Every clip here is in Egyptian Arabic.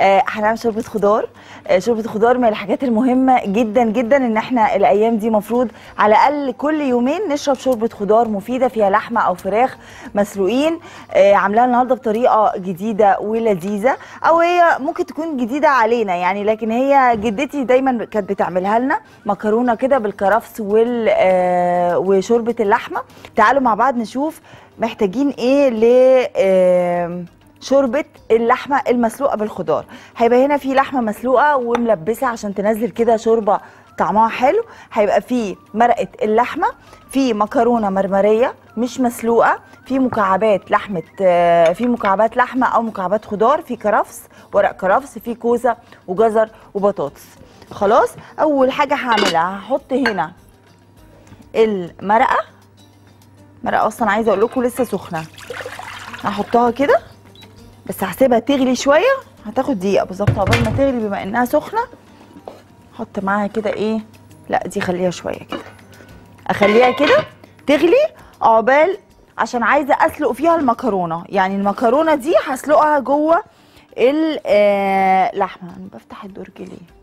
آه، هنعمل شوربه خضار آه، شوربه خضار من الحاجات المهمه جدا جدا ان احنا الايام دي مفروض على الاقل كل يومين نشرب شوربه خضار مفيده فيها لحمه او فراخ مسلوقين آه، عاملاها النهارده بطريقه جديده ولذيذه او هي ممكن تكون جديده علينا يعني لكن هي جدتي دايما كانت بتعملها لنا مكرونه كده بالكرفس وال آه، وشوربه اللحمه تعالوا مع بعض نشوف محتاجين ايه ل آه، شوربه اللحمه المسلوقه بالخضار هيبقى هنا في لحمه مسلوقه وملبسه عشان تنزل كده شوربه طعمها حلو هيبقى في مرقه اللحمه في مكرونه مرمريه مش مسلوقه في مكعبات لحمه آه، في مكعبات لحمه او مكعبات خضار في كرفس ورق كرفس في كوسه وجزر وبطاطس خلاص اول حاجه هعملها هحط هنا المرقه مرقه اصلا عايزه اقول لكم لسه سخنه هحطها كده بس هسيبها تغلي شويه هتاخد دقيقه بالظبط عقبال ما تغلي بما انها سخنه احط معاها كده ايه لا دي خليها شويه كده اخليها كده تغلي عقبال عشان عايزه اسلق فيها المكرونه يعني المكرونه دي هسلقها جوه اللحمه انا بفتح الدرج ليه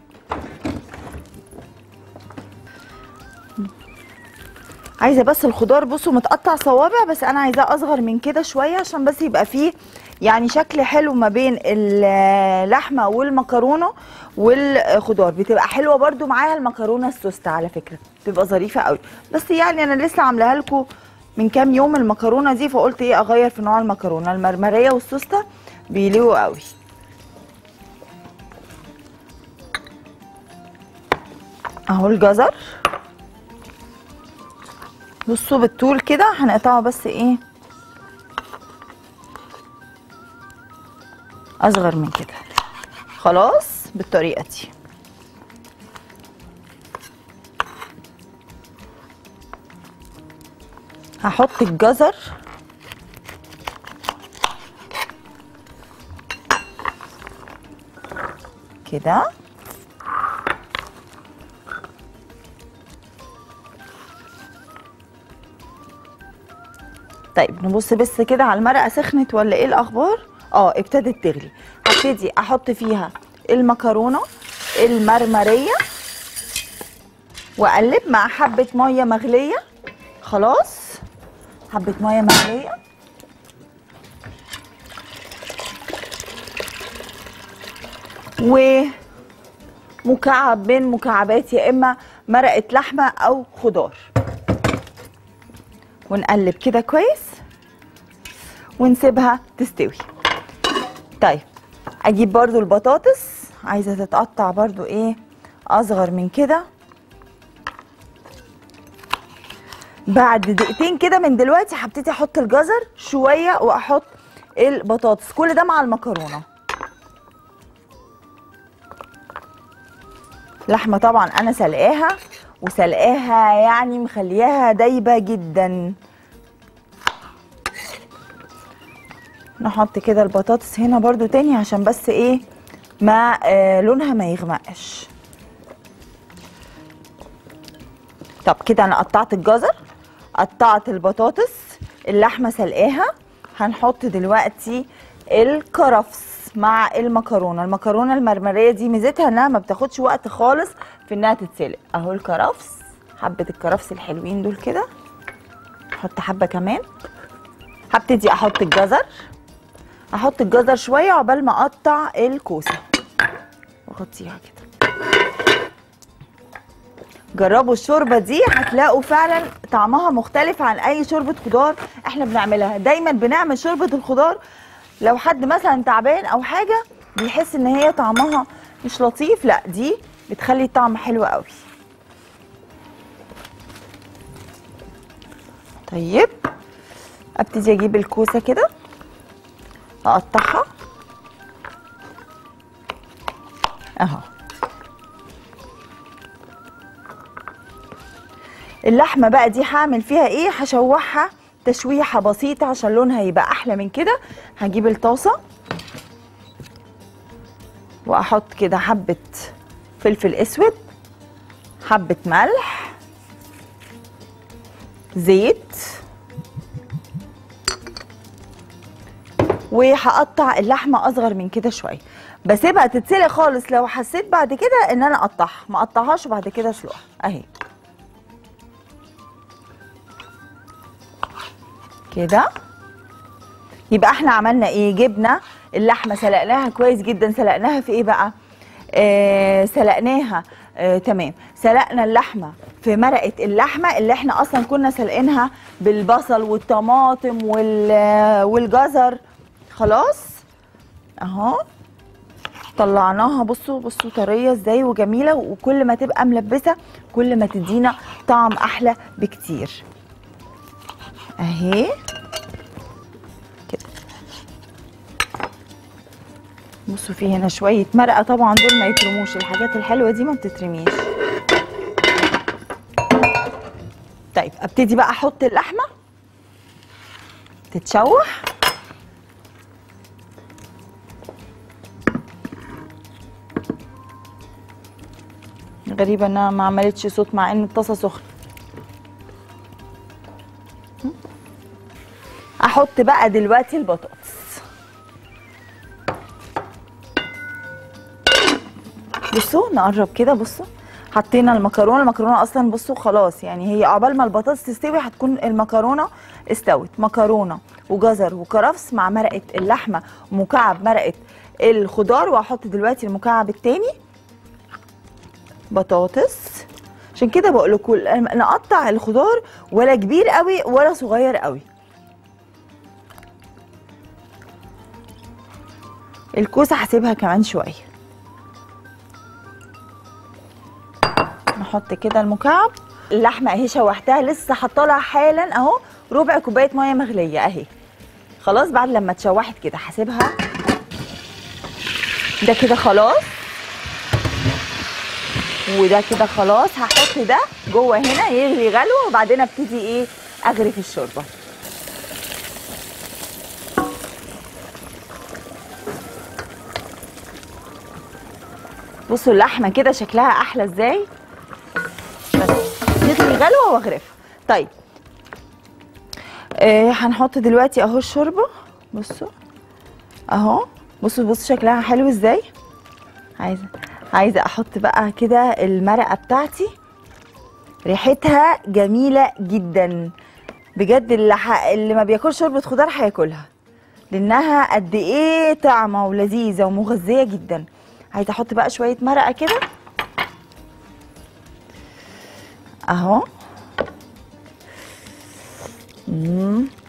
عايزه بس الخضار بصوا متقطع صوابع بس انا عايزاه اصغر من كده شويه عشان بس يبقى فيه يعني شكل حلو ما بين اللحمه والمكرونه والخضار بتبقى حلوه برده معاها المكرونه السوسته على فكره بتبقى ظريفه قوي بس يعني انا لسه عاملاها لكم من كام يوم المكرونه دي فقلت ايه اغير في نوع المكرونه المرمريه والسوسته بيليقوا قوي اهو الجزر بصوا بالطول كده هنقطعه بس ايه اصغر من كده خلاص بالطريقه دي هحط الجزر كده طيب نبص بس كده على المرقه سخنت ولا ايه الاخبار اه ابتدت تغلي هبتدي احط فيها المكرونه المرمريه واقلب مع حبه ميه مغليه خلاص حبه ميه مغليه ومكعب من مكعبات يا اما مرقه لحمه او خضار ونقلب كده كويس ونسيبها تستوي طيب اجيب برضو البطاطس عايزه تتقطع برضو ايه اصغر من كده بعد دقيقتين كده من دلوقتي هبتدي احط الجزر شويه واحط البطاطس كل ده مع المكرونه لحمه طبعا انا سلقاها وسلقاها يعني مخلياها دايبه جدا نحط كده البطاطس هنا برضو تاني عشان بس ايه ما آه لونها ما يغمقش طب كده انا قطعت الجزر قطعت البطاطس اللحمه سلقاها هنحط دلوقتي الكرفس مع المكرونه المكرونه المرمريه دي ميزتها انها ما بتاخدش وقت خالص في انها تتسلق اهو الكرفس حبه الكرفس الحلوين دول كده احط حبه كمان هبتدي احط الجزر احط الجزر شويه عقبال ما اقطع الكوسه واغطيها كده جربوا الشوربه دي هتلاقوا فعلا طعمها مختلف عن اي شوربه خضار احنا بنعملها دايما بنعمل شوربه الخضار لو حد مثلا تعبان او حاجه بيحس ان هي طعمها مش لطيف لا دي بتخلي الطعم حلو قوي طيب ابتدي اجيب الكوسه كده اقطعها اهو اللحمه بقى دي هعمل فيها ايه هشوحها تشويحه بسيطه عشان لونها يبقى احلى من كده هجيب الطاسه واحط كده حبه فلفل اسود حبه ملح زيت وهقطع اللحمه اصغر من كده شويه بسيبها تتسلق خالص لو حسيت بعد كده ان انا اقطعها ما اقطعهاش وبعد كده اسلقها اهي كده يبقى احنا عملنا ايه جبنا اللحمه سلقناها كويس جدا سلقناها في ايه بقى آه سلقناها آه تمام سلقنا اللحمه في مرقه اللحمه اللي احنا اصلا كنا سلقينها بالبصل والطماطم وال والجزر خلاص اهو طلعناها بصوا بصوا طريه ازاي وجميله وكل ما تبقى ملبسه كل ما تدينا طعم احلى بكتير اهي كده بصوا في هنا شويه مرقه طبعا دول ما يترموش الحاجات الحلوه دي ما بتترميش طيب ابتدي بقى احط اللحمه تتشوح غريبة انها ما عملتش صوت مع ان الطاسة سخنة احط بقى دلوقتي البطاطس بصوا نقرب كده بصوا حطينا المكرونه المكرونه اصلا بصوا خلاص يعني هي عقبال ما البطاطس تستوي هتكون المكرونه استوت مكرونه وجزر وكرفس مع مرقه اللحمه ومكعب مرقه الخضار وهحط دلوقتي المكعب التاني بطاطس عشان كده بقول لكم نقطع الخضار ولا كبير قوي ولا صغير قوي الكوسه هسيبها كمان شويه نحط كده المكعب اللحمه اهي شوحتها لسه حاطه لها حالا اهو ربع كوبايه ميه مغليه اهي خلاص بعد لما اتشوحت كده هسيبها ده كده خلاص وده كده خلاص هحط ده جوه هنا يغلي غلوه وبعدين ابتدي ايه اغرف الشوربه بصوا اللحمه كده شكلها احلى ازاي بس تغلي غلوه واغرفها طيب آه هنحط دلوقتي اهو الشوربه بصوا اهو بصوا بصوا شكلها حلو ازاي عايزه عايزه احط بقى كده المرقه بتاعتي ريحتها جميله جدا بجد اللي, ح... اللي ما بياكلش شوربه خضار هياكلها لانها قد ايه طعمه ولذيذه ومغذيه جدا عايزه احط بقى شويه مرقه كده اهو مم.